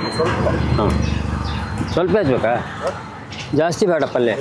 ಹಾಂ ಸ್ವಲ್ಪ ಹಚ್ಬೇಕಾ ಜಾಸ್ತಿ ಬೇಡ ಪಲ್ಯ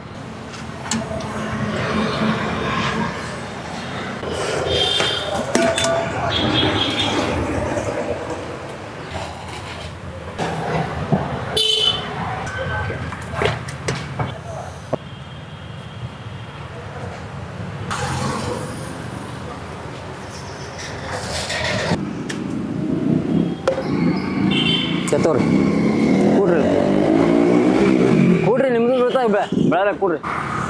ಚತುರ್ ಕೂಡ್ರಿ ಕೂಡ್ರಿ ನಿಮ್ದು ಬೀಳ್ತಾವ ಬೆಳಗ್ಗೆ ಕೂಡ್ರಿ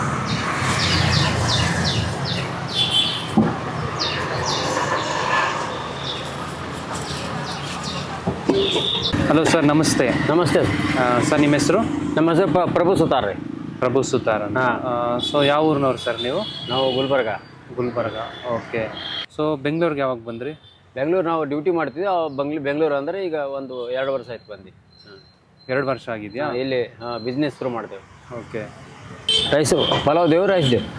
ಹಲೋ ಸರ್ ನಮಸ್ತೆ ನಮಸ್ತೆ ಆ, ಸರ್ ನಿಮ್ಮ ಹೆಸರು ನಮ್ಮ ಹೆಸರು ಪ್ರ ಪ್ರಭು ಸುತಾರ್ ರೀ ಪ್ರಭು ಸುತಾರ್ ಅಂತ ಸೊ ಯಾವ ಊರಿನವ್ರು ಸರ್ ನೀವು ನಾವು ಗುಲ್ಬರ್ಗ ಗುಲ್ಬರ್ಗ ಓಕೆ ಸೊ ಬೆಂಗಳೂರಿಗೆ ಯಾವಾಗ ಬಂದ್ರಿ ಬೆಂಗಳೂರು ನಾವು ಡ್ಯೂಟಿ ಮಾಡ್ತಿದ್ವಿ ಅವ್ ಬಂಗ್ಳೂ ಬೆಂಗಳೂರು ಅಂದರೆ ಈಗ ಒಂದು ಎರಡು ವರ್ಷ ಆಯ್ತು ಬಂದು ಎರಡು ವರ್ಷ ಆಗಿದೆಯಾ ಇಲ್ಲಿ ಬಿಸ್ನೆಸ್ ಶುರು ಮಾಡ್ತೇವೆ ಓಕೆ ರೈಸು ಪಲಾವ್ ದೇವು ರೈಸ್ ದೇವು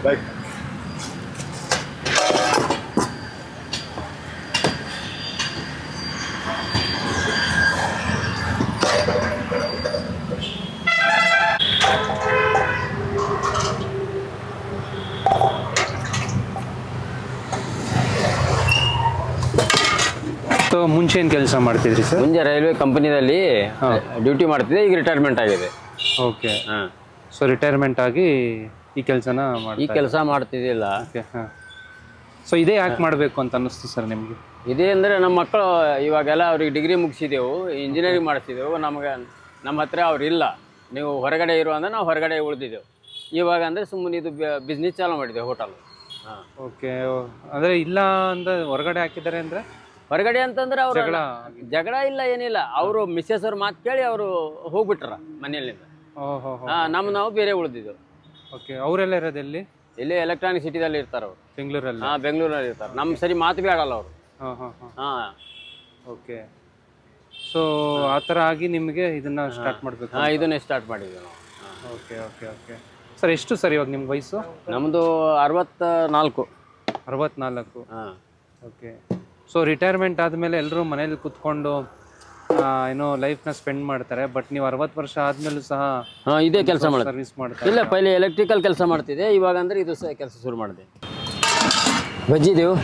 ಸೊ ಮುಂಚೆ ಏನು ಕೆಲಸ ಮಾಡ್ತಿದ್ರಿ ಸರ್ ಮುಂಜೆ ರೈಲ್ವೆ ಕಂಪನಿಯಲ್ಲಿ ಡ್ಯೂಟಿ ಮಾಡ್ತಿದ್ದೆ ಈಗ ರಿಟೈರ್ಮೆಂಟ್ ಆಗಿದೆ ಓಕೆ ಹಾಂ ಸೊ ರಿಟೈರ್ಮೆಂಟ್ ಆಗಿ ಈ ಕೆಲಸನ ಈ ಮಾಡಿ ಕೆಲಸ ಮಾಡ್ತಿದ್ದಿಲ್ಲ ಓಕೆ ಹಾಂ ಸೊ ಇದೇ ಯಾಕೆ ಮಾಡಬೇಕು ಅಂತ ಅನ್ನಿಸ್ತು ಸರ್ ನಿಮಗೆ ಇದೇ ಅಂದರೆ ನಮ್ಮ ಮಕ್ಕಳು ಇವಾಗೆಲ್ಲ ಅವ್ರಿಗೆ ಡಿಗ್ರಿ ಮುಗಿಸಿದೆವು ಇಂಜಿನಿಯರಿಂಗ್ ಮಾಡಿಸಿದೆವು ನಮಗೆ ನಮ್ಮ ಹತ್ರ ಅವ್ರು ಇಲ್ಲ ನೀವು ಹೊರಗಡೆ ಇರು ಅಂದ್ರೆ ನಾವು ಹೊರಗಡೆ ಉಳಿದಿದ್ದೆವು ಇವಾಗ ಅಂದರೆ ಸುಮ್ಮನೆ ಇದು ಬಿಸ್ನೆಸ್ ಚಾಲು ಮಾಡಿದ್ದೆವು ಹೋಟೆಲ್ ಹಾಂ ಓಕೆ ಅಂದರೆ ಇಲ್ಲ ಅಂತ ಹೊರಗಡೆ ಹಾಕಿದ್ದಾರೆ ಅಂದರೆ ಹೊರಗಡೆ ಅಂತಂದ್ರೆ ಅವರು ಜಗಳ ಜಗಳ ಇಲ್ಲ ಏನಿಲ್ಲ ಅವರು ಮಿಸ್ಸಸ್ ಅವ್ರ ಮಾತು ಕೇಳಿ ಅವರು ಹೋಗ್ಬಿಟ್ರ ಮನೆಯಲ್ಲಿಂದ ಓಹೋ ಹಾಂ ನಮ್ಮ ನಾವು ಬೇರೆ ಉಳಿದಿದ್ದೆವು ಓಕೆ ಅವರೆಲ್ಲ ಇರೋದು ಎಲ್ಲಿ ಇಲ್ಲಿ ಎಲೆಕ್ಟ್ರಾನಿಕ್ ಸಿಟಿದಲ್ಲಿ ಇರ್ತಾರೆ ಅವರು ಬೆಂಗಳೂರಲ್ಲಿ ಹಾಂ ಬೆಂಗಳೂರಲ್ಲಿ ಇರ್ತಾರೆ ನಮ್ಮ ಸರಿ ಮಾತು ಬೇಡಲ್ಲ ಅವರು ಹಾಂ ಹಾಂ ಹಾಂ ಹಾಂ ಓಕೆ ಸೊ ಆ ಥರ ಆಗಿ ನಿಮಗೆ ಇದನ್ನ ಸ್ಟಾರ್ಟ್ ಮಾಡಬೇಕು ಹಾಂ ಇದನ್ನೇ ಸ್ಟಾರ್ಟ್ ಮಾಡಿದ್ವಿ ನಾವು ಹಾಂ ಓಕೆ ಓಕೆ ಓಕೆ ಸರ್ ಎಷ್ಟು ಸರ್ ಇವಾಗ ನಿಮ್ಮ ವಯಸ್ಸು ನಮ್ಮದು ಅರವತ್ತ ನಾಲ್ಕು ಅರವತ್ನಾಲ್ಕು ಹಾಂ ಓಕೆ ಸೊ ರಿಟೈರ್ಮೆಂಟ್ ಆದಮೇಲೆ ಎಲ್ಲರೂ ಮನೇಲಿ ಕೂತ್ಕೊಂಡು ಆ, ಏನೋ ಲೈಫ್ನ ಸ್ಪೆಂಡ್ ಮಾಡ್ತಾರೆ ಬಟ್ ನೀವು ಅರವತ್ತು ವರ್ಷ ಆದಮೇಲೂ ಸಹ ಹಾಂ ಇದೇ ಕೆಲಸ ಮಾಡೋದು ಸರ್ವಿಸ್ ಮಾಡ್ತಾರೆ ಇಲ್ಲ ಪೈಲೆ ಎಲೆಕ್ಟ್ರಿಕಲ್ ಕೆಲಸ ಮಾಡ್ತಿದ್ದೆ ಇವಾಗ ಅಂದ್ರೆ ಇದು ಸಹ ಕೆಲಸ ಶುರು ಮಾಡಿದೆ ಬಜ್ಜಿದೆವು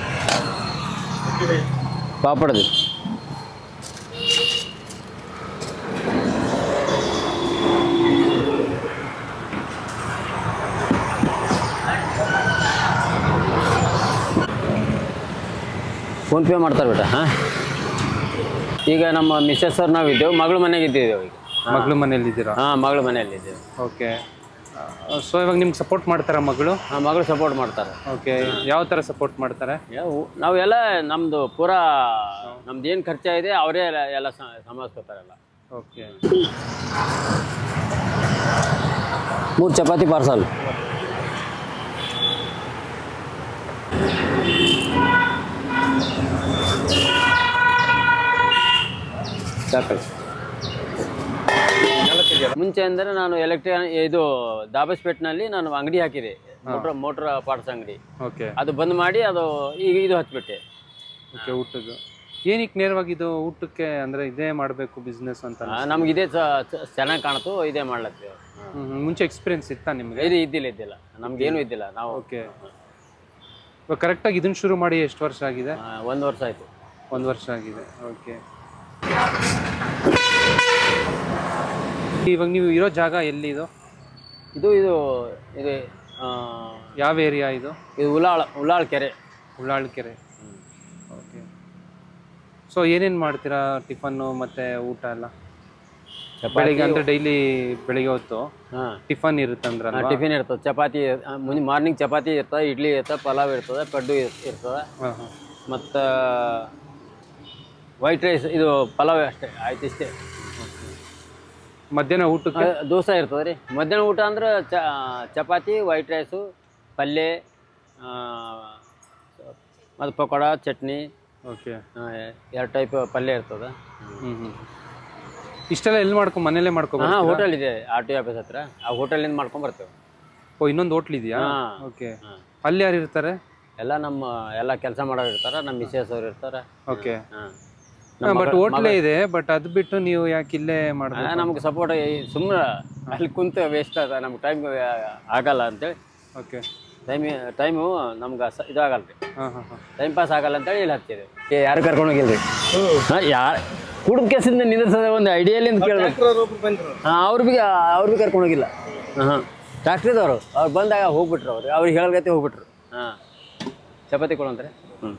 ಪಾಪಡದು ಫೋನ್ಪೇ ಮಾಡ್ತಾರೆ ಬೇಟ ಹಾಂ ಈಗ ನಮ್ಮ ಮಿಸ್ಸಸ್ ಅವ್ರು ನಾವು ಇದ್ದೇವೆ ಮಗಳ ಮನೆಗೆ ಇದ್ದೇವೆ ಈಗ ಮಗಳು ಮನೇಲಿ ಇದ್ದೀರಾ ಹಾಂ ಮಗಳ ಮನೆಯಲ್ಲಿ ಇದ್ದೇವೆ ಓಕೆ ಸೊ ಇವಾಗ ನಿಮ್ಗೆ ಸಪೋರ್ಟ್ ಮಾಡ್ತಾರಾ ಮಗಳು ಹಾಂ ಮಗಳು ಸಪೋರ್ಟ್ ಮಾಡ್ತಾರೆ ಓಕೆ ಯಾವ ಥರ ಸಪೋರ್ಟ್ ಮಾಡ್ತಾರೆ ಯಾವ- ನಾವೆಲ್ಲ ನಮ್ದು ಪೂರಾ ನಮ್ದು ಏನು ಖರ್ಚ ಇದೆ ಅವರೇ ಎಲ್ಲ ಎಲ್ಲ ಸಂಭಾಳಿಸ್ಕೊತಾರಲ್ಲ ಓಕೆ ಮೂರು ಚಪಾತಿ ಪಾರ್ಸಲ್ ಸಾಕಲ್ಲ ಮುಂಚೆ ಅಂದರೆ ನಾನು ಎಲೆಕ್ಟ್ರಿಕ್ ಇದು ದಾಬಸ್ಪೇಟ್ನಲ್ಲಿ ನಾನು ಅಂಗಡಿ ಹಾಕಿದೆ ಮೋಟ್ರ್ ಮೋಟ್ರ್ ಪಾರ್ಟ್ಸ್ ಅಂಗಡಿ ಓಕೆ ಅದು ಬಂದ್ ಮಾಡಿ ಅದು ಈಗ ಇದು ಹಚ್ಬಿಟ್ಟೆ ಓಕೆ ಊಟದ್ದು ಏನಕ್ಕೆ ನೇರವಾಗಿ ಇದು ಊಟಕ್ಕೆ ಅಂದರೆ ಇದೇ ಮಾಡಬೇಕು ಬಿಸ್ನೆಸ್ ಅಂತ ಆ, ನಮ್ಗೆ ಇದೇ ಚೆನ್ನಾಗಿ ಕಾಣ್ತು ಇದೇ ಮಾಡ್ಲತ್ತೀವಿ ಹ್ಮ್, ಹ್ಮ್. ಮುಂಚೆ ಎಕ್ಸ್ಪೀರಿಯನ್ಸ್ ಇತ್ತಾ ನಿಮಗೆ ಇದು ಇದ್ದಿಲ್ಲ ಇದ್ದಿಲ್ಲ ನಮ್ಗೇನು ಇದ್ದಿಲ್ಲ ನಾವು ಓಕೆ ಇವಾಗ ಕರೆಕ್ಟಾಗಿ ಇದನ್ನ ಶುರು ಮಾಡಿ ಎಷ್ಟು ವರ್ಷ ಆಗಿದೆ ಆ, ಒಂದು ವರ್ಷ ಆಯ್ತು ಒಂದು ವರ್ಷ ಆಗಿದೆ ಓಕೆ ಇವಾಗ ನೀವು ಇರೋ ಜಾಗ ಎಲ್ಲಿ ಇದು ಇದು ಇದು ಇದು ಆ, ಯಾವ ಏರಿಯಾ ಇದು ಇದು ಉಲಾಳ ಉಲಾಳ್ ಕೆರೆ ಉಳ್ಳಾಳ್ಕೆರೆ ಓಕೆ ಸೊ ಏನೇನು ಮಾಡ್ತೀರಾ ಟಿಫನ್ನು ಮತ್ತು ಊಟ ಎಲ್ಲ ಬೆಳಿಗ್ಗೆ ಅಂದರೆ ಡೈಲಿ ಬೆಳಿಗ್ಗೆ ಹೊತ್ತು ಹಾಂ ಟಿಫನ್ ಇರುತ್ತಂದ್ರಲ್ಲ ಟಿಫಿನ್ ಇರ್ತದೆ ಚಪಾತಿ ಆ, ಮುಂಜ್ ಮಾರ್ನಿಂಗ್ ಚಪಾತಿ ಇರ್ತದೆ ಇಡ್ಲಿ ಇರ್ತದೆ ಪಲಾವ್ ಇರ್ತದೆ ಕಡ್ಡು ಇರ್- ಇರ್ತದೆ ಹಾಂ ಹಾಂ ಮತ್ತು ವೈಟ್ ರೈಸ್ ಇದು ಪಲಾವ್ ಅಷ್ಟೇ ಆಯ್ತು ಇಷ್ಟೇ ಮಧ್ಯಾಹ್ನ ಊಟಕ್ಕೆ ಆ, ದೋಸೆ ಇರ್ತದೆ ರೀ ಮಧ್ಯಾಹ್ನ ಊಟ ಅಂದ್ರೆ ಚ ಚಪಾತಿ ವೈಟ್ ರೈಸು ಪಲ್ಯ ಮತ್ತು ಪಕೋಡ ಚಟ್ನಿ ಓಕೆ ಆ, ಎರಡು ಟೈಪ್ ಪಲ್ಯ ಇರ್ತದೆ ಹ್ಞೂ ಹ್ಞೂ ಇಷ್ಟೆಲ್ಲ ಎಲ್ಲಿ ಮಾಡ್ಕೊ ಮನೇಲೇ ಮಾಡ್ಕೊ ಹಾಂ ಹೋಟೆಲ್ ಇದೆ ಆರ್ ಟಿ ಆಫೀಸ್ ಹತ್ರ ಆ ಹೋಟೆಲಿಂದ ಮಾಡ್ಕೊಂಡ್ ಬರ್ತೇವೆ ಓ ಇನ್ನೊಂದು ಹೋಟ್ಲ್ ಇದೆಯಾ ಹಾ. ಓಕೆ ಹಾಂ ಅಲ್ಲಿ ಯಾರು ಇರ್ತಾರೆ ಎಲ್ಲ ನಮ್ಮ ಎಲ್ಲ ಕೆಲಸ ಮಾಡೋರು ಇರ್ತಾರೆ ನಮ್ಮ ಮಿಸ್ಸಸ್ ಅವ್ರು ಇರ್ತಾರೆ ಓಕೆ ಹಾಂ ಬಟ್ ಹೋಟ್ಲೇ ಇದೆ ಬಟ್ ಅದು ಬಿಟ್ಟು ನೀವು ಯಾಕೆ ಇಲ್ಲೇ ಮಾಡ್ಬೇಕು ನಮ್ಗೆ ಸಪೋರ್ಟ್ ಸುಮ್ಮನೆ ಅಲ್ಲಿ ಕುಂತು ವೇಸ್ಟ್ ಅದ ನಮ್ಗೆ ಟೈಮ್ ಆಗಲ್ಲ ಅಂತೇಳಿ ಓಕೆ ಟೈಮ್ ಟೈಮು ನಮ್ಗೆ ಸ ಇದಾಗಲ್ಲ ರೀ ಹಾಂ ಹಾಂ ಹಾಂ ಟೈಮ್ ಪಾಸ್ ಆಗಲ್ಲ ಅಂತೇಳಿ ಇಲ್ಲಿ ಹತ್ತಿದೆ ಏ ಯಾರು ಕರ್ಕೊಂಡು ಹೋಗಿಲ್ಲ ರೀ ಹಾಂ ಯಾರು ಕುಡಿದ ಕೆಸಿಂದ ನಿಂದಿರ್ಸೋದ ಒಂದು ಐಡಿಯಲ್ಲಿಂದ ಕೇಳ್ಬೇಕು ಹಾಂ ಅವ್ರು ಬಿ ಅವ್ರು ಬಿ ಕರ್ಕೊಂಡು ಹೋಗಿಲ್ಲ ಹಾಂ ಟ್ಯಾಕ್ಟ್ರಿದವರು ಅವ್ರು ಬಂದಾಗ ಹೋಗ್ಬಿಟ್ರು ಅವ್ರು ಅವ್ರಿಗೆ ಹೇಳಗತ್ತೆ ಹೋಗ್ಬಿಟ್ರು ಹಾಂ ಚಪಾತಿ ಕೊಡಂತಾರೆ ಹ್ಞೂ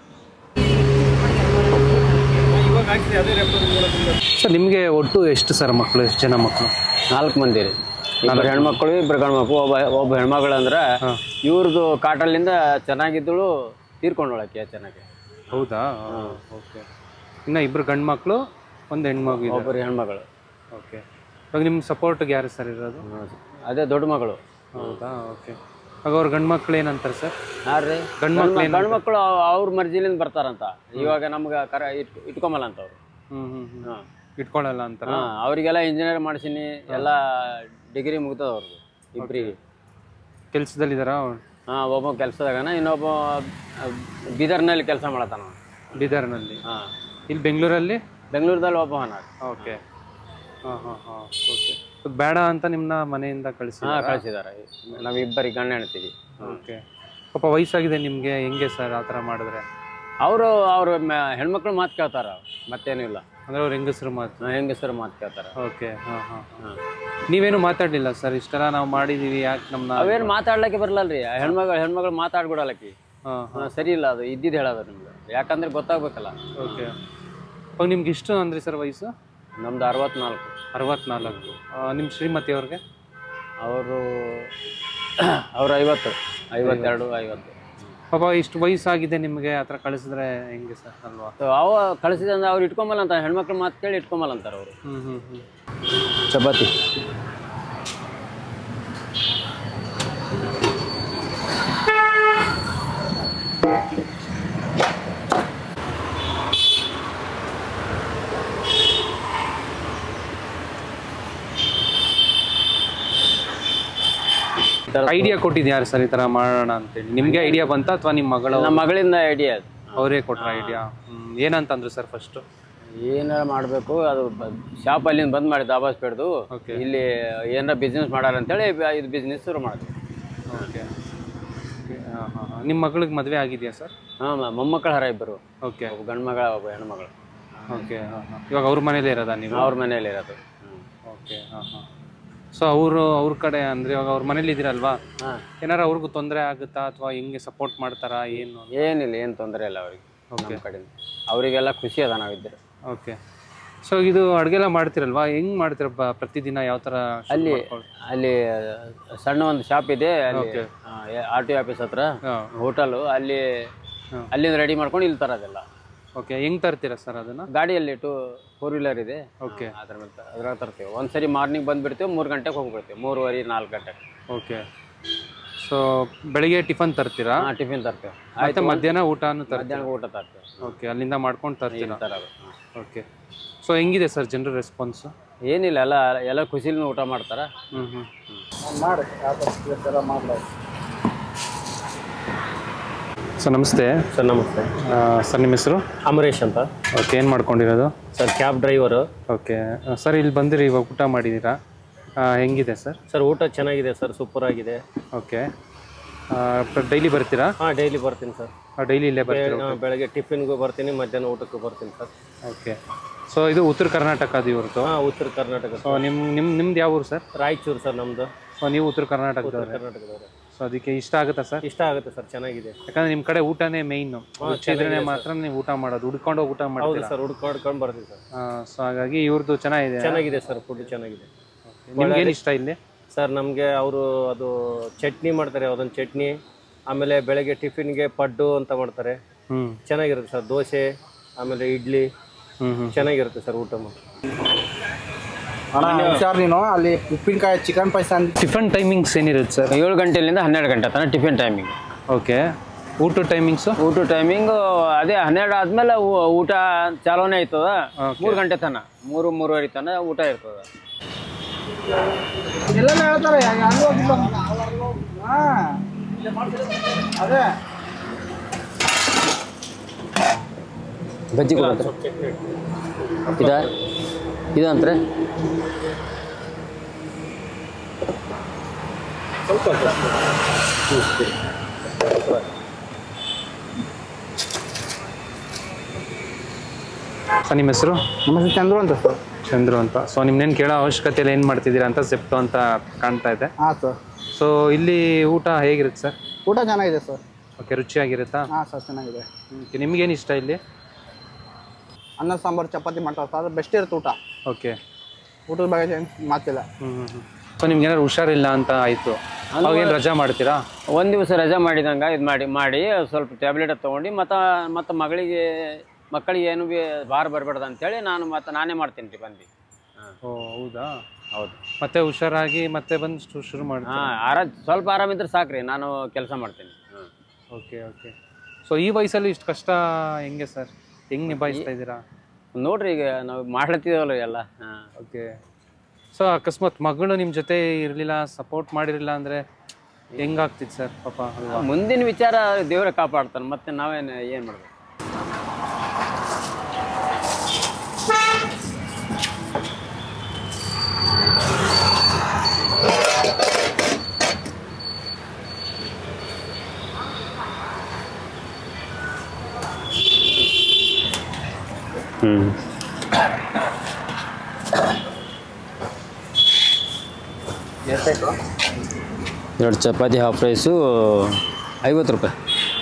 ಸರ್ ನಿಮಗೆ ಒಟ್ಟು ಎಷ್ಟು ಸರ್ ಮಕ್ಕಳು ಎಷ್ಟು ಜನ ಮಕ್ಕಳು ನಾಲ್ಕು ಮಂದಿ ರೀ ಇಬ್ಬರು ಹೆಣ್ಮಕ್ಳು ಇಬ್ಬರು ಗಂಡ್ಮಕ್ಳು ಒಬ್ಬ ಒಬ್ಬ ಹೆಣ್ಮಗಳು ಅಂದ್ರೆ ಇವ್ರದ್ದು ಕಾಟಲ್ಲಿಂದ ಚೆನ್ನಾಗಿದ್ದಳು ತೀರ್ಕೊಂಡೊಳಕ್ಕೆ ಚೆನ್ನಾಗಿ ಹೌದಾ ಓಕೆ ಇನ್ನು ಇಬ್ಬರು ಗಂಡು ಮಕ್ಕಳು ಒಂದು ಹೆಣ್ಮಗು ಇದೆ ಒಬ್ಬರು ಹೆಣ್ಮಗಳು ಓಕೆ ಇವಾಗ ನಿಮ್ಮ ಸಪೋರ್ಟ್ಗೆ ಯಾರು ಸರ್ ಇರೋದು ಹ್ಮ್. ಅದೇ ದೊಡ್ಡ ಮಗಳು ಹೌದಾ ಓಕೆ ಇವಾಗ ಅವ್ರ ಗಂಡು ಮಕ್ಳು ಏನಂತಾರೆ ಸರ್ ಯಾರ್ರಿ ಗಂಡ್ ಮಕ್ಳು ಏನ್ ಗಂಡು ಮಕ್ಕಳು ಅವ್ರ ಮರ್ಜಿಲಿಂದ ಬರ್ತಾರಂತ ಇವಾಗ ನಮ್ಗೆ ಕರ ಇಟ್ ಇಟ್ಕೊಂಬಲ್ಲ ಅಂತ ಅವ್ರು ಹ್ಞೂ ಹ್ಞೂ ಹ್ಞೂ ಹಾಂ ಇಟ್ಕೊಳ್ಳಲ್ಲ ಅಂತಾರ ಹಾಂ ಅವರಿಗೆಲ್ಲ ಇಂಜಿನಿಯರ್ ಮಾಡಿಸೀನಿ ಎಲ್ಲ ಡಿಗ್ರಿ ಮುಗ್ದದ ಅವ್ರದ್ದು ಇಬ್ಬರಿಗೆ ಕೆಲ್ಸದಲ್ಲಿದ್ದಾರಾ ಹಾಂ ಒಬ್ಬ ಕೆಲಸದಾಗನ ಇನ್ನೊಬ್ಬ ಆ, ಬೀದರ್ನಲ್ಲಿ ಕೆಲಸ ಮಾಡತ್ತಾನ ಅವ್ನು. ಬೀದರ್ನಲ್ಲಿ ಹಾಂ ಇಲ್ಲಿ ಬೆಂಗಳೂರಲ್ಲಿ ಬೆಂಗಳೂರಲ್ಲಿ ಒಬ್ಬ ಅವನ ಓಕೆ ಹಾಂ ಹಾಂ ಹಾಂ ಓಕೆ ಬೇಡ ಅಂತ ನಿಮ್ಮನ್ನ ಮನೆಯಿಂದ ಕಳಿಸಿ ಹಾಂ ಕಳಿಸಿದ್ದಾರೆ ನಾವಿಬ್ಬರಿಗೆ ಗಂಡ ಹೆಣ್ತೀವಿ ಓಕೆ ಪಾಪ ವಯಸ್ಸಾಗಿದೆ ನಿಮಗೆ ಹೆಂಗೆ ಸರ್ ಆ ಥರ ಮಾಡಿದ್ರೆ ಅವರು ಅವ್ರ ಹೆಣ್ಮಕ್ಳು ಮಾತು ಕೇಳ್ತಾರ ಮತ್ತೇನೂ ಇಲ್ಲ ಅಂದರೆ ಅವ್ರ ಹೆಂಗಸರು ಮಾತು ಹೆಂಗಸರು ಮಾತು ಕೇಳ್ತಾರ ಓಕೆ ಹಾಂ ಹಾಂ ಹಾಂ ನೀವೇನು ಮಾತಾಡಲಿಲ್ಲ ಸರ್ ಇಷ್ಟೆಲ್ಲ ನಾವು ಮಾಡಿದ್ದೀವಿ ಯಾಕೆ ನಮ್ಮನ್ನ ಅವೇನು ಮಾತಾಡ್ಲಿಕ್ಕೆ ಬರಲ್ಲಲ್ರಿ ಹೆಣ್ಮಗಳು ಹೆಣ್ಮಗಳು ಮಾತಾಡ್ಬಿಡಲ್ಲಕಿ ಹಾಂ ಹಾಂ ಸರಿ ಇಲ್ಲ ಅದು ಇದ್ದಿದ್ದು ಹೇಳೋದು ನಿಮ್ಗೆ ಯಾಕಂದ್ರೆ ಗೊತ್ತಾಗ್ಬೇಕಲ್ಲ ಓಕೆ ಅವಾಗ ನಿಮ್ಗೆ ಇಷ್ಟು ಅಂದ್ರಿ ಸರ್ ವಯಸ್ಸು ನಮ್ದು ಅರವತ್ನಾಲ್ಕು ಅರವತ್ನಾಲ್ಕು ನಿಮ್ಮ ಶ್ರೀಮತಿ ಅವ್ರಿಗೆ ಅವರು ಅವ್ರು ಐವತ್ತು ಐವತ್ತೆರಡು ಐವತ್ತು ಪಾಪ ಇಷ್ಟು ವಯಸ್ಸಾಗಿದೆ ನಿಮಗೆ ಆ ಥರ ಕಳಿಸಿದ್ರೆ ಹೆಂಗೆ ಸರ್ ಅಲ್ವಾ ಸೊ ಅವ ಕಳಿಸಿದಂದ್ರೆ ಅವ್ರು ಇಟ್ಕೊಂಬಲ್ಲ ಅಂತ ಹೆಣ್ಮಕ್ಳು ಮಾತು ಕೇಳಿ ಇಟ್ಕೊಂಬಲ್ಲ ಅಂತಾರೆ ಅವರು ಹ್ಞೂ ಹ್ಞೂ ಹ್ಞೂ ಚಪಾತಿ ಐಡಿಯಾ ಕೊಟ್ಟಿದ್ದು ಯಾರು ಸರ್ ಈ ಥರ ಮಾಡೋಣ ಅಂತೇಳಿ ನಿಮಗೆ ಐಡಿಯಾ ಬಂತಾ ಅಥವಾ ನಿಮ್ಮ ಮಗಳು ನಮ್ಮ ಮಗಳಿಂದ ಐಡಿಯಾ ಅದು ಅವರೇ ಕೊಟ್ರ ಐಡಿಯಾ ಏನಂತಂದ್ರು ಸರ್ ಫಸ್ಟು ಏನಾರ ಮಾಡಬೇಕು ಅದು ಶಾಪ್ ಅಲ್ಲಿಂದ ಬಂದ್ ಮಾಡಿ ದಾಬಾಸ್ ಬಿಡ್ದು Okay. ಇಲ್ಲಿ ಏನಾರ ಬಿಸ್ನೆಸ್ ಮಾಡಾರ ಅಂತೇಳಿ ಬ- ಇದು ಬಿಸ್ನೆಸ್ ಶುರು ಮಾಡಿದ್ವಿ ಓಕೆ ಹಾಂ ಹಾಂ ಹಾಂ ನಿಮ್ಮ ಮಗಳಿಗೆ ಮದುವೆ ಆಗಿದೆಯಾ ಸರ್ ಹಾಂ ಮೊಮ್ಮಕ್ಕಳ ಹರ ಇಬ್ಬರು ಓಕೆ ಒಬ್ಬ ಗಂಡು ಮಗಳ ಒಬ್ಬ ಹೆಣ್ಮಗಳು ಓಕೆ ಹಾಂ ಹಾಂ ಇವಾಗ ಅವ್ರ ಮನೇಲೇ ಇರೋದಾ ನೀವು ಅವ್ರ ಮನೇಲಿ ಇರೋದು ಓಕೆ ಹಾಂ ಹಾಂ ಸೊ ಅವರು ಅವ್ರ ಕಡೆ ಅಂದರೆ ಇವಾಗ ಅವ್ರ ಮನೇಲಿ ಇದ್ದೀರಲ್ವಾ ಹಾಂ ಏನಾರ ಅವ್ರಿಗೂ ತೊಂದರೆ ಆಗುತ್ತಾ ಅಥವಾ ಹೆಂಗೆ ಸಪೋರ್ಟ್ ಮಾಡ್ತಾರಾ ಏನು ಏನಿಲ್ಲ ಏನು ತೊಂದರೆ ಇಲ್ಲ ಅವ್ರಿಗೆ Okay. ನಮ್ಮ ಕಡೆಯಿಂದ ಅವರಿಗೆಲ್ಲ ಖುಷಿ ಅದ ನಾವಿದ್ದರೆ ಓಕೆ ಸೊ ಇದು ಅಡುಗೆಲ್ಲ ಮಾಡ್ತಿರಲ್ವಾ ಹೆಂಗ್ ಮಾಡ್ತೀರ ಬ- ಪ್ರತಿದಿನ ಯಾವ ಥರ ಅಲ್ಲಿ ಅಲ್ಲಿ ಸಣ್ಣ ಒಂದು ಶಾಪ್ ಇದೆ ಅಲ್ಲಿ Okay. ಆರ್ ಟಿ ಆಫೀಸ್ ಹತ್ರ ಹಾಂ ಹೋಟೆಲು ಅಲ್ಲಿ ಹಾಂ. ಅಲ್ಲಿಂದ ರೆಡಿ ಮಾಡ್ಕೊಂಡು ಇಲ್ಲಿ ತರೋದಿಲ್ಲ ಓಕೆ ಹೆಂಗ್ ತರ್ತೀರಾ ಸರ್ ಅದನ್ನ ಗಾಡಿಯಲ್ಲಿ ಟು ಫೋರ್ ವೀಲರ್ ಇದೆ ಓಕೆ ಅದ್ರ ಮೇಲೆ ತ- ಅದ್ರಾಗ ತರ್ತೀವಿ ಒಂದ್ಸರಿ ಮಾರ್ನಿಂಗ್ ಬಂದ್ಬಿಡ್ತೀವಿ ಮೂರು ಗಂಟೆಗೆ ಹೋಗ್ಬಿಡ್ತೀವಿ ಮೂರುವರೆ ನಾಲ್ಕು ಗಂಟೆಗೆ ಓಕೆ ಸೊ ಬೆಳಿಗ್ಗೆ ಟಿಫನ್ ತರ್ತೀರಾ ಹಾಂ ಟಿಫಿನ್ ತರ್ತೀವಿ ಮತ್ತೆ ಮಧ್ಯಾಹ್ನ ಊಟನೂ ತರ್ತೀರಾ ಮಧ್ಯಾಹ್ನ ಊಟ ತರ್ತೀವಿ ಓಕೆ ಅಲ್ಲಿಂದ ಮಾಡ್ಕೊಂಡು ತರ್ತೀರಾ ಇಲ್ಲಿ ತರೋದು ಓಕೆ ಸೊ ಹೆಂಗಿದೆ ಸರ್ ಜನರ ರೆಸ್ಪಾನ್ಸ್ ಏನಿಲ್ಲ ಎಲ್ಲ ಎಲ್ಲ ಖುಷಿಲಿಂದ ಊಟ ಮಾಡ್ತಾರ ಹ್ಞೂ ಹ್ಞೂ ಸರ್ ನಮಸ್ತೆ ಸರ್ ನಮಸ್ತೆ ಸರ್ ನಿಮ್ಮ ಹೆಸರು ಅಮರೇಶ್ ಅಂತ ಓಕೆ ಏನು ಮಾಡ್ಕೊಂಡಿರೋದು sir cab driver okay sir ಇಲ್ಲಿ ಬಂದಿರಿ ಇವಾಗ ಊಟ ಮಾಡಿದ್ದೀರಾ ಆ, ಹೆಂಗಿದೆ ಸರ್ ಸರ್ ಊಟ ಚೆನ್ನಾಗಿದೆ ಸರ್ ಸೂಪರ್ ಆಗಿದೆ ಓಕೆ ಡೈಲಿ ಬರ್ತೀರಾ ಹಾಂ ಡೈಲಿ ಬರ್ತೀನಿ ಸರ್ ಡೈಲಿ ಇಲ್ಲೇ ಬರ್ತೀರಾ ಹಾ, ಬೆಳಗ್ಗೆ ಟಿಫಿನ್ಗೂ ಬರ್ತೀನಿ ಮಧ್ಯಾಹ್ನ ಊಟಕ್ಕೂ ಬರ್ತೀನಿ ಸರ್ ಓಕೆ ಸೊ ಇದು ಉತ್ತರ ಕರ್ನಾಟಕದ ಇವ್ರದ್ದು ಹಾಂ ಉತ್ತರ ಕರ್ನಾಟಕ ಸೊ ನಿಮ್ಮ ನಿಮ್ಮ ನಿಮ್ದು ಯಾವ ಊರು ಸರ್ ರಾಯಚೂರು ಸರ್ ನಮ್ಮದು ಸೊ ನೀವು ಉತ್ತರ ಕರ್ನಾಟಕದವ್ರೆ ಕರ್ನಾಟಕದವರು ಸೊ ಅದಕ್ಕೆ ಇಷ್ಟ ಆಗುತ್ತಾ ಸರ್ ಇಷ್ಟ ಆಗುತ್ತೆ ಸರ್ ಚೆನ್ನಾಗಿದೆ ಯಾಕಂದ್ರೆ ನಿಮ್ಮ ಕಡೆ ಊಟನೇ ಮೇಯ್ನು ರುಚಿ ಮಾತ್ರ ನೀವು ಊಟ ಮಾಡೋದು ಹುಡ್ಕೊಂಡು ಹೋಗಿ ಊಟ ಹೌದು ಮಾಡ್ತೀರಾ ಸರ್ ಹುಡ್ಕೊಂಡು ಬರ್ತೀನಿ ಸರ್ ಸೊ ಹಾಗಾಗಿ ಇವ್ರದ್ದು ಚೆನ್ನಾಗಿದೆ ಚೆನ್ನಾಗಿದೆ ಸರ್ ಫುಡ್ ಚೆನ್ನಾಗಿದೆ ನಿಮ್ಗೇನು ಇಷ್ಟ ಇಲ್ಲಿ ಸರ್ ನಮಗೆ ಅವರು ಅದು ಚಟ್ನಿ ಮಾಡ್ತಾರೆ ಅದೊಂದು ಚಟ್ನಿ ಆಮೇಲೆ ಬೆಳಗ್ಗೆ ಟಿಫಿನ್ಗೆ ಪಡ್ಡು ಅಂತ ಮಾಡ್ತಾರೆ ಹ್ಞೂ ಚೆನ್ನಾಗಿರುತ್ತೆ ಸರ್ ದೋಸೆ ಆಮೇಲೆ ಇಡ್ಲಿ ಹ್ಞೂ ಹ್ಞೂ ಚೆನ್ನಾಗಿರುತ್ತೆ ಸರ್ ಊಟ ಮಾಡಿ ಅಣ್ಣ ಹುಷಾರ್ ನೀನು ಅಲ್ಲಿ ಉಪ್ಪಿನಕಾಯಿ ಚಿಕನ್ ಪಾಯಸ ಅಂತ ಟಿಫನ್ ಟೈಮಿಂಗ್ಸ್ ಏನಿರುತ್ತೆ ಸರ್ ಏಳು ಗಂಟೆಲಿಂದ ಹನ್ನೆರಡು ಗಂಟೆ ತನಕ ಟಿಫಿನ್ ಟೈಮಿಂಗ್ ಓಕೆ ಊಟ ಟೈಮಿಂಗ್ಸು ಊಟ ಟೈಮಿಂಗು ಅದೇ ಹನ್ನೆರಡು ಆದ್ಮೇಲೆ ಊ- ಊಟ ಚಾಲೋನೇ ಆಯ್ತದ Okay. ಮೂರು ಗಂಟೆ ತನಕ ಮೂರು ಮೂರುವರೆ ತನಕ ಊಟ ಇರ್ತದ ಎಲ್ಲ ಹೇಳ್ತಾರೆ ಹಂಗೆ ಹೋಗಿಲ್ಲ ಹಾ ಅದೇ ಗಜ್ಜಿ ಕೊಡಂತ್ರಿ ಇದ ಇದಂತ್ರಿ ಸರ್ ನಿಮ್ಮ ಹೆಸರು ನಮ್ಮ ಹೆಸರು ಚಂದ್ರು ಅಂತ ಸರ್ ಚಂದ್ರು ಅಂತ ಸೊ ನಿಮ್ನೇನು ಕೇಳೋ ಅವಶ್ಯಕತೆ ಇಲ್ಲ ಏನು ಮಾಡ್ತಿದ್ದೀರಾ ಅಂತ ಸೆಪ್ಟೋ ಅಂತ ಕಾಣ್ತಾ ಇದೆ ಹಾಂ ಸರ್ ಸೊ ಇಲ್ಲಿ ಊಟ ಹೇಗಿರುತ್ತೆ ಸರ್ ಊಟ ಚೆನ್ನಾಗಿದೆ ಸರ್ ಓಕೆ ರುಚಿಯಾಗಿರುತ್ತಾ ಹಾಂ ಸರ್ ಚೆನ್ನಾಗಿದೆ ಓಕೆ ನಿಮಗೇನು ಇಷ್ಟ ಇಲ್ಲಿ ಅನ್ನ ಸಾಂಬಾರು ಚಪಾತಿ ಮಾಡ್ತಾರೆ ಸರ್ ಬೆಸ್ಟ್ ಇರುತ್ತೆ ಊಟ ಓಕೆ ಊಟದ ಬಗ್ಗೆ ಏನ್ ಮಾತಿಲ್ಲ ಹ್ಞೂ ಹ್ಞೂ ಸೊ ನಿಮ್ಗೆ ಏನಾದ್ರು ಹುಷಾರಿಲ್ಲ ಅಂತ ಆಯಿತು ಅವಾಗೇನು ರಜಾ ಮಾಡ್ತೀರಾ ಒಂದು ದಿವಸ ರಜೆ ಮಾಡಿದಂಗೆ ಇದು ಮಾಡಿ ಮಾಡಿ ಸ್ವಲ್ಪ ಟ್ಯಾಬ್ಲೆಟ್ ತೊಗೊಂಡು ಮತ್ತು ಮತ್ತು ಮಗಳಿಗೆ ಮಕ್ಕಳಿಗೆ ಏನು ಬಿ ಭಾರ ಬರಬಾರ್ದು ಅಂತೇಳಿ ನಾನು ಮತ್ತು ನಾನೇ ಮಾಡ್ತೀನಿ ರೀ ಬಂದು ಹಾಂ ಓ ಹೌದಾ ಹೌದು ಮತ್ತೆ ಹುಷಾರಾಗಿ ಮತ್ತೆ ಬಂದು ಶು- ಶುರು ಮಾಡಿ ಹಾಂ ಆರಾ ಸ್ವಲ್ಪ ಆರಾಮಿದ್ರೆ ಸಾಕ್ರಿ ನಾನು ಕೆಲಸ ಮಾಡ್ತೀನಿ ಹಾಂ ಓಕೆ ಓಕೆ ಸೊ ಈ ವಯಸ್ಸಲ್ಲಿ ಇಷ್ಟು ಕಷ್ಟ ಹೆಂಗೆ ಸರ್ ಹೆಂಗೆ ನಿಭಾಯಿಸ್ತಾ ಇದ್ದೀರಾ ನೋಡ್ರಿ ಈಗ ನಾವು ಮಾಡ್ಲತ್ತಿದ್ದೇವಲ್ಲ ಎಲ್ಲ ಹಾಂ ಓಕೆ ಸೊ ಅಕಸ್ಮಾತ್ ಮಗಳು ನಿಮ್ಮ ಜೊತೆ ಇರಲಿಲ್ಲ ಸಪೋರ್ಟ್ ಮಾಡಿರಲಿಲ್ಲ ಅಂದರೆ ಹೆಂಗಾಗ್ತಿತ್ತು ಸರ್ ಪಾಪ ಅಲ್ವಾ ಮುಂದಿನ ವಿಚಾರ ದೇವರೇ ಕಾಪಾಡ್ತಾನೆ ಮತ್ತೆ ನಾವೇನು ಏನು ಮಾಡ್ಬೇಕು ಹ್ಞೂ ಎರಡು ಚಪಾತಿ ಹಾಫ್ ರೈಸು ಐವತ್ತು ರೂಪಾಯಿ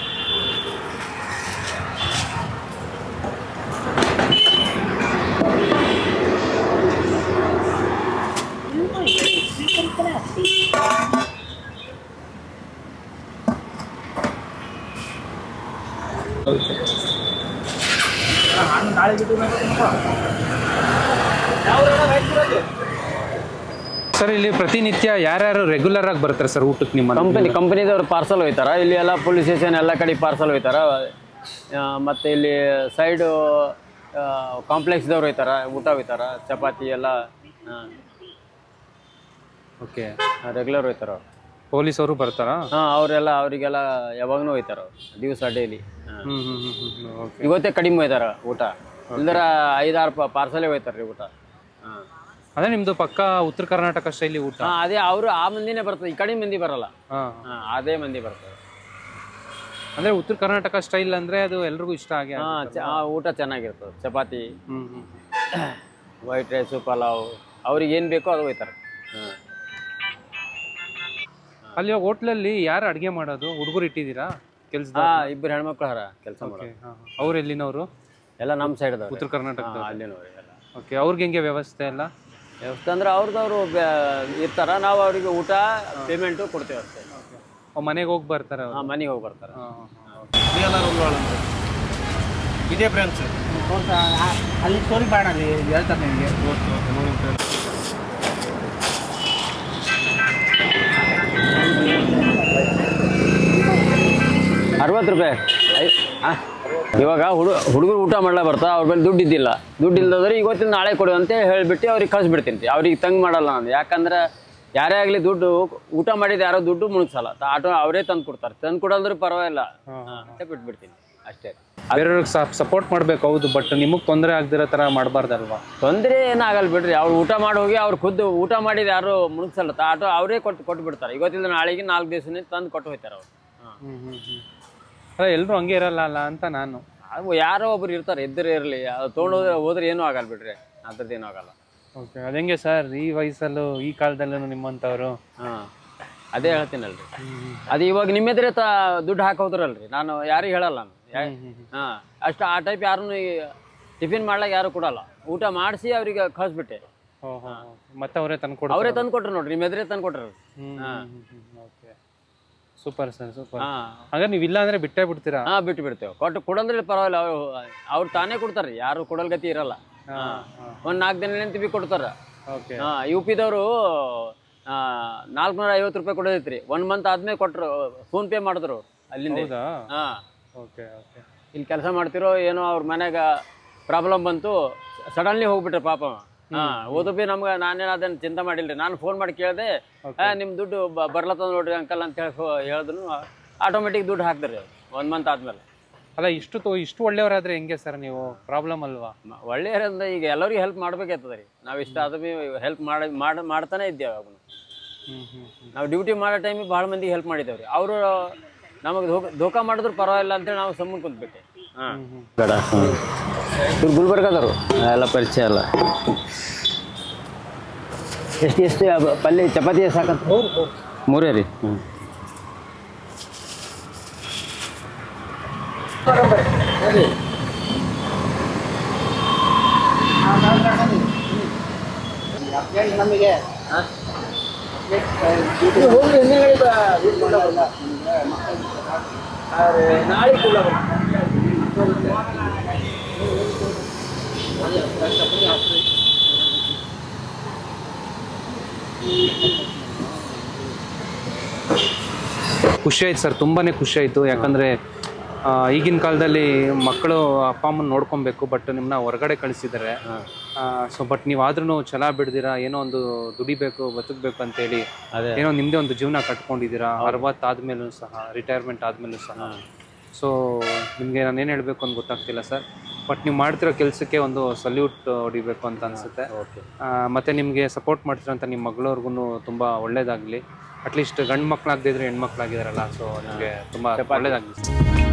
ಸರ್ ಇಲ್ಲಿ ಪ್ರತಿನಿತ್ಯ ಯಾರ್ಯಾರು ರೆಗ್ಯುಲರ್ ಆಗಿ ಬರ್ತಾರೆ ಸರ್ ಊಟಕ್ಕೆ ನಿಮ್ಮ ಕಂಪನಿ ಕಂಪನಿದವ್ರು ಪಾರ್ಸಲ್ ಹೋಯ್ತಾರ ಇಲ್ಲಿ ಎಲ್ಲ ಪೊಲೀಸ್ ಸ್ಟೇಷನ್ ಎಲ್ಲ ಕಡೆ ಪಾರ್ಸಲ್ ಹೋಯ್ತಾರ ಆ, ಮತ್ತೆ ಇಲ್ಲಿ ಸೈಡು ಕಾಂಪ್ಲೆಕ್ಸ್ದವ್ರು ಹೋಯ್ತಾರ ಊಟ ಹೋಯ್ತಾರ ಚಪಾತಿ ಎಲ್ಲ ಓಕೆ ರೆಗ್ಯುಲರ್ ಹೋಯ್ತಾರ ಅವ್ರು ಪೊಲೀಸವರು ಬರ್ತಾರಾ ಹಾಂ ಅವರೆಲ್ಲ ಅವರಿಗೆಲ್ಲ ಯಾವಾಗನೂ ಹೋಯ್ತಾರ ಅವ್ರು ದಿವಸ ಡೈಲಿ ಹ್ಞೂ ಹ್ಞೂ ಹ್ಞೂ ಹ್ಞೂ ಓಕೆ ಇವತ್ತೇ ಕಡಿಮೆ ಹೋಯ್ತಾರ ಊಟ ಇಲ್ದರ ಐದಾರು ಪ ಪಾರ್ಸಲೇ ಹೋಯ್ತಾರ ರೀ ಊಟ ಹಾಂ ಅದೇ ನಿಮ್ಮದು ಪಕ್ಕ ಉತ್ತರ ಕರ್ನಾಟಕ ಶೈಲಿ ಊಟ ಹಾಂ ಅದೇ ಅವರು ಆ ಮಂದಿನೇ ಬರ್ತದೆ ಈ ಕಡೆ ಮಂದಿ ಬರಲ್ಲ ಹಾಂ ಹಾಂ ಅದೇ ಮಂದಿ ಬರ್ತಾರೆ ಅಂದರೆ ಉತ್ತರ ಕರ್ನಾಟಕ ಸ್ಟೈಲ್ ಅಂದರೆ ಅದು ಎಲ್ರಿಗೂ ಇಷ್ಟ ಆಗಿ ಹಾಂ ಊಟ ಚೆನ್ನಾಗಿರ್ತದೆ ಚಪಾತಿ ಹ್ಞೂ ಹ್ಞೂ ವೈಟ್ ರೈಸು ಪಲಾವ್ ಅವ್ರಿಗೆ ಏನು ಬೇಕೋ ಅದು ಹೋಯ್ತಾರೆ ಹಾಂ ಅಲ್ಲಿ ಹೋಟ್ಲಲ್ಲಿ ಯಾರು ಅಡುಗೆ ಮಾಡೋದು ಹುಡುಗರು ಇಟ್ಟಿದ್ದೀರಾ ಕೆಲಸದ ಹಾಂ ಇಬ್ಬರು ಹೆಣ್ಮಕ್ಳು ಹರ ಕೆಲಸ ಮಾಡೋದು ಅವ್ರು ಎಲ್ಲಿನವರು ಎಲ್ಲ ನಮ್ಮ ಸೈಡ್ದವ್ರು ಉತ್ತರ ಕರ್ನಾಟಕದ ಹಾಂ ಅಲ್ಲಿನವ್ರು ಎಲ್ಲ ಓಕೆ ಅವ್ರಿಗೆ ಹೆಂಗೆ ವ್ಯವಸ್ಥೆ ಎಲ್ಲ ವ್ಯವಸ್ಥೆ ಅಂದ್ರೆ ಅವ್ರದವ್ರು ಇರ್ತಾರ ನಾವು ಅವರಿಗೆ ಊಟ ಪೇಮೆಂಟು ಕೊಡ್ತೇವೆ ಅಷ್ಟೇ ಅವ್ರು ಮನೆಗೆ ಹೋಗಿ ಬರ್ತಾರೆ ಅವರು ಹಾಂ ಮನೆಗೆ ಹೋಗಿ ಬರ್ತಾರೆ ಇದೇ ಬ್ರಾಂಚ್ ಅಲ್ಲಿ ಸ್ಟೋರಿ ಬೇಡ ಅಲ್ಲಿ ಹೇಳ್ತಾರೆ ನಿಮಗೆ ಅರವತ್ತು ರೂಪಾಯಿ ಐ ಹಾಂ ಇವಾಗ ಹುಡು ಹುಡುಗರು ಊಟ ಮಾಡ್ಲಾ ಬರ್ತಾ ಅವ್ರ ಮೇಲೆ ದುಡ್ಡು ಇದ್ದಿಲ್ಲ ದುಡ್ಡು ಇಲ್ದೋದ್ರೆ ಇವತ್ತಿನ ನಾಳೆ ಕೊಡು ಅಂತ ಹೇಳಿಬಿಟ್ಟು ಅವ್ರಿಗೆ ಕಳಿಸ್ಬಿಡ್ತೀನಿ ಅವ್ರಿಗೆ ತಂಗ್ ಮಾಡಲ್ಲ ನಾನು ಯಾಕಂದ್ರೆ ಯಾರೇ ಆಗಲಿ ದುಡ್ಡು ಊಟ ಮಾಡಿದ ಯಾರೋ ದುಡ್ಡು ಮುಳುಗ್ಸಲ್ಲ ತ- ಆಟೋ ಅವರೇ ತಂದು ಕೊಡ್ತಾರೆ ತಂದು ಕೊಡೋದ್ರೆ ಪರವಾಗಿಲ್ಲ ಹಾಂ, ಅಂತ ಬಿಟ್ಬಿಡ್ತೀನಿ ಅಷ್ಟೇ ಬೇರೆಯವ್ರಿಗೆ ಸಪೋರ್ಟ್ ಮಾಡ್ಬೇಕು ಹೌದು ಬಟ್ ನಿಮಗೆ ತೊಂದರೆ ಆಗದಿರೋ ಥರ ಮಾಡಬಾರ್ದಲ್ವಾ ತೊಂದರೆ ಏನಾಗಲ್ಲ ಬಿಡ್ರಿ ಅವ್ರು ಊಟ ಮಾಡಿ ಹೋಗಿ ಅವ್ರು ಖುದ್ದು ಊಟ ಮಾಡಿದ ಯಾರು ಮುಳುಗ್ಸಲ್ಲ ತ- ಆಟೋ ಅವರೇ ಕೊಟ್ಟು ಕೊಟ್ಟು ಬಿಡ್ತಾರೆ ಇವತ್ತಿಲ್ಲ ನಾಳೆಗೆ ನಾಲ್ಕು ದಿವಸನೇ ತಂದು ಕೊಟ್ಟು ಹೋಗ್ತಾರೆ ಅವ್ರು ಹಾಂ ಅಲ್ಲ ಎಲ್ಲರೂ ಹಂಗೆ ಇರಲ್ಲ ಅಲ್ಲ ಅಂತ ನಾನು ಅದು ಯಾರೋ ಒಬ್ರು ಇರ್ತಾರೆ ಇದ್ದರೆ ಇರಲಿ ಅದು ತೊಗೊಂಡು ಹೋದ್ರೆ ಹೋದ್ರೆ ಏನೂ ಆಗಲ್ಲ ಬಿಡ್ರಿ ಅಂಥದ್ದು ಏನೂ ಆಗಲ್ಲ ಓಕೆ ಅದಂಗೆ ಸರ್ ಈ ವಯಸ್ಸಲ್ಲೂ ಈ ಕಾಲದಲ್ಲೂ ನಿಮ್ಮಂಥವ್ರು ಹಾಂ ಅದೇ ಹೇಳ್ತೀನಲ್ರಿ ಅದು ಇವಾಗ ನಿಮ್ಮ ಎದುರೇ ತ ದುಡ್ಡು ಹಾಕಿ ಹೋದ್ರಲ್ರಿ ನಾನು ಯಾರಿಗೂ ಹೇಳಲ್ಲ ನಾನು ಹಾಂ ಅಷ್ಟು ಆ ಟೈಪ್ ಯಾರನ್ನು ಟಿಫಿನ್ ಮಾಡ್ಲಾಕ ಯಾರು ಕೊಡಲ್ಲ ಊಟ ಮಾಡಿಸಿ ಅವ್ರಿಗೆ ಕಳಿಸ್ಬಿಟ್ಟೆ ಹೋ ಹೋ ಮತ್ತೆ ಅವರೇ ತಂದು ಕೊಡು ಅವರೇ ತಂದು ಕೊಟ್ರು ನೋಡ್ರಿ ನಿಮ್ಮ ಎದುರೇ ತಂದು ಕೊಟ್ರು ಓಕೆ ಸೂಪರ್ ಸರ್ ಸೂಪರ್ ಹಾಂ ಹಾಗಾದ್ರೆ ನೀವು ಇಲ್ಲ ಅಂದ್ರೆ ಬಿಟ್ಟೇ ಬಿಡ್ತೀರಾ ಹಾಂ ಬಿಟ್ಟು ಬಿಡ್ತೇವೆ ಕೊಟ್ಟು ಕೊಡಂದ್ರೆ ಪರವಾಗಿಲ್ಲ ಅವ್ರು ಅವ್ರು ತಾನೇ ಕೊಡ್ತಾರೆ ಯಾರು ಕೊಡಲ್ ಗತಿ ಇರಲ್ಲ ಹಾಂ ಒಂದು ನಾಲ್ಕು ದಿನ ನಿಂತು ಬಿ ಕೊಡ್ತಾರೆ ಓಕೆ ಹಾಂ ಯು ಪಿದವರು ನಾಲ್ಕುನೂರ ಐವತ್ತು ರೂಪಾಯಿ ಕೊಡೋದೈತ್ರಿ ಒನ್ ಮಂತ್ ಆದ್ಮೇಲೆ ಕೊಟ್ಟರು ಫೋನ್ ಪೇ ಮಾಡಿದ್ರು ಅಲ್ಲಿಂದ ಹೌದಾ ಹಾಂ ಓಕೆ ಓಕೆ ಇಲ್ಲಿ ಇಲ್ಲಿ ಕೆಲಸ ಮಾಡ್ತಿರೋ ಏನೋ ಅವ್ರ ಮನೆಗ ಪ್ರಾಬ್ಲಮ್ ಬಂತು ಸಡನ್ಲಿ ಹೋಗ್ಬಿಟ್ರೆ ಪಾಪ ಹಾಂ ಓದು ಬಿ ನಮ್ಗೆ ನಾನೇನು ಅದನ್ನು ಚಿಂತೆ ಮಾಡಿಲ್ರಿ ನಾನು ಫೋನ್ ಮಾಡಿ ಕೇಳಿದೆ ನಿಮ್ಮ ದುಡ್ಡು ಬ- ಬರ್ಲತ್ತದ ನೋಡ್ರಿ ಅಂಕಲ್ ಅಂತ ಹೇಳಿ ಹೇಳಿದ್ರು ಆಟೋಮೆಟಿಕ್ ದುಡ್ಡು ಹಾಕ್ತಾರೆ ಒನ್ ಮಂತ್ ಆದ್ಮೇಲೆ ಅಲ್ಲ ಇಷ್ಟು ತೋ ಇಷ್ಟು ಒಳ್ಳೆಯವರಾದ್ರೆ ಹೆಂಗೆ ಸರ್ ನೀವು ಪ್ರಾಬ್ಲಮ್ ಅಲ್ವಾ ಮ- ಒಳ್ಳೆಯರಿಂದ ಈಗ ಎಲ್ಲರಿಗೂ ಹೆಲ್ಪ್ ಮಾಡ್ಬೇಕಾಗ್ತದೆ ರೀ ನಾವು ಇಷ್ಟ ಆದ್ರೂ ಹೆಲ್ಪ್ ಮಾಡಿ ಮಾಡ್ ಮಾಡ್ತಾನೆ ಇದ್ದೇವೆ ಅವಾಗ ಹ್ಮ್ ಹ್ಮ್ ನಾವು ಡ್ಯೂಟಿ ಮಾಡೋ ಟೈಮಿಗೆ ಭಾಳ ಮಂದಿಗೆ ಹೆಲ್ಪ್ ಮಾಡಿದ್ದೇವೆ ರೀ ಅವರು ನಮಗೆ ಧೋಕ ಧೋಕಾ ಮಾಡಿದ್ರು ಪರವಾಗಿಲ್ಲ ಅಂತೇಳಿ ನಾವು ಸುಮ್ಮನೆ ಕುಂತ್ಬಿಟ್ಟೆ ಹಾಂ ಬೇಡ ಇವ್ರು ಗುಲ್ಬರ್ಗದವರು ಎಲ್ಲ ಪರಿಚಯ ಅಲ್ಲ ಎಷ್ಟು ಎಷ್ಟು ಅಬ- ಪಲ್ಯ ಚಪಾತಿ ಎಷ್ಟು ಸಾಕಂತ ಮೂರೇ ರೀ ಹ್ಞೂ ನಮಗೆ ಖುಷಿ ಆಯ್ತು ಸರ್ ತುಂಬಾನೇ ಖುಷಿ ಆಯ್ತು ಯಾಕಂದ್ರೆ ಆ, ಈಗಿನ ಕಾಲದಲ್ಲಿ ಮಕ್ಕಳು ಅಪ್ಪ ಅಮ್ಮನ ನೋಡ್ಕೊಬೇಕು ಬಟ್ ನಿಮ್ಮನ್ನ ಹೊರಗಡೆ ಕಳಿಸಿದ್ದಾರೆ ಸೊ ಬಟ್ ನೀವು ಆದ್ರೂ ಛಲ ಬಿಡ್ದಿರಾ ಏನೋ ಒಂದು ದುಡಿಬೇಕು ಬದುಕಬೇಕು ಅಂತೇಳಿ ಅದೇ. ಏನೋ ನಿಮ್ಮದೇ ಒಂದು ಜೀವನ ಕಟ್ಕೊಂಡಿದ್ದೀರಾ ಅರವತ್ತು ಆದ್ಮೇಲೂ ಸಹ ರಿಟೈರ್ಮೆಂಟ್ ಆದ್ಮೇಲೂ ಸಹ ಸೊ ನಿಮಗೆ ನಾನು ಏನು ಹೇಳಬೇಕು ಅಂತ ಗೊತ್ತಾಗ್ತಿಲ್ಲ ಸರ್ ಬಟ್ ನೀವು ಮಾಡ್ತಿರೋ ಕೆಲಸಕ್ಕೆ ಒಂದು ಸಲ್ಯೂಟ್ ಹೊಡಿಬೇಕು ಅಂತ ಅನಿಸುತ್ತೆ ಓಕೆ ಮತ್ತು ನಿಮಗೆ ಸಪೋರ್ಟ್ ಮಾಡ್ತಿರೋಂಥ ನಿಮ್ಮ ಮಗಳವ್ರಿಗೂ ತುಂಬ ಒಳ್ಳೇದಾಗಲಿ ಅಟ್ಲೀಸ್ಟ್ ಗಂಡು ಮಕ್ಕಳಾಗದಿದ್ರೆ ಹೆಣ್ಮಕ್ಳಾಗಿದಾರಲ್ಲ ಸೊ ನಿಮಗೆ ತುಂಬ ಒಳ್ಳೇದಾಗಲಿ